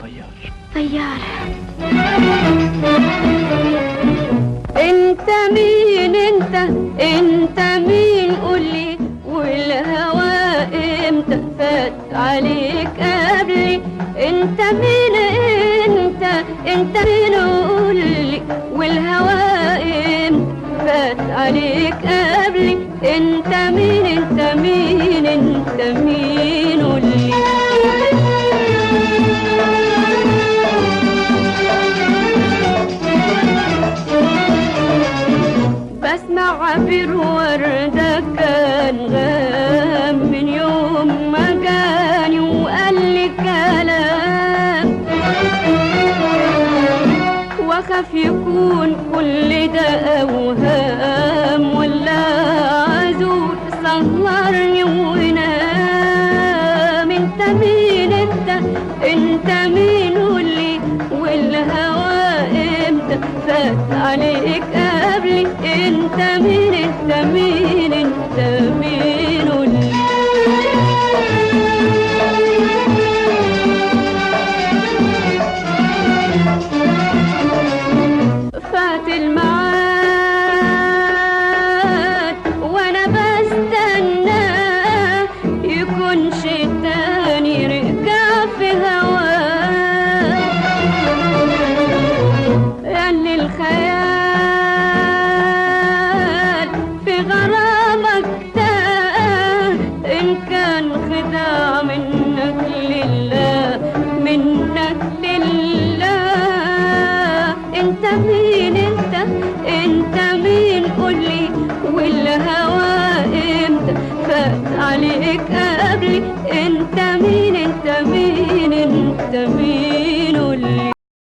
طيار طيار انت مين انت انت مين قولي والهوى امتى فات عليك قبلي انت مين انت انت مين قولي والهوى امتى فات عليك قبلي انت مين انت مين انت مين قولي بسمع عبير وردة كان غام من يوم ما جاني وقال لي كلام واخاف يكون كل ده اوهام ولا عزول سهرني ونام انت مين انت انت مين قولي والهوى امتى فات عليك قبلي انت مين انت مين انت مين قولي فات الميعاد وانا بستنى يكون شي تاني رجع في هواه قال لي الخيال في غرامك تاه ان كان خداع منك لله منك لله انت مين انت انت مين قولي والهوى امتى فات عليك قبلي انت مين انت مين انت مين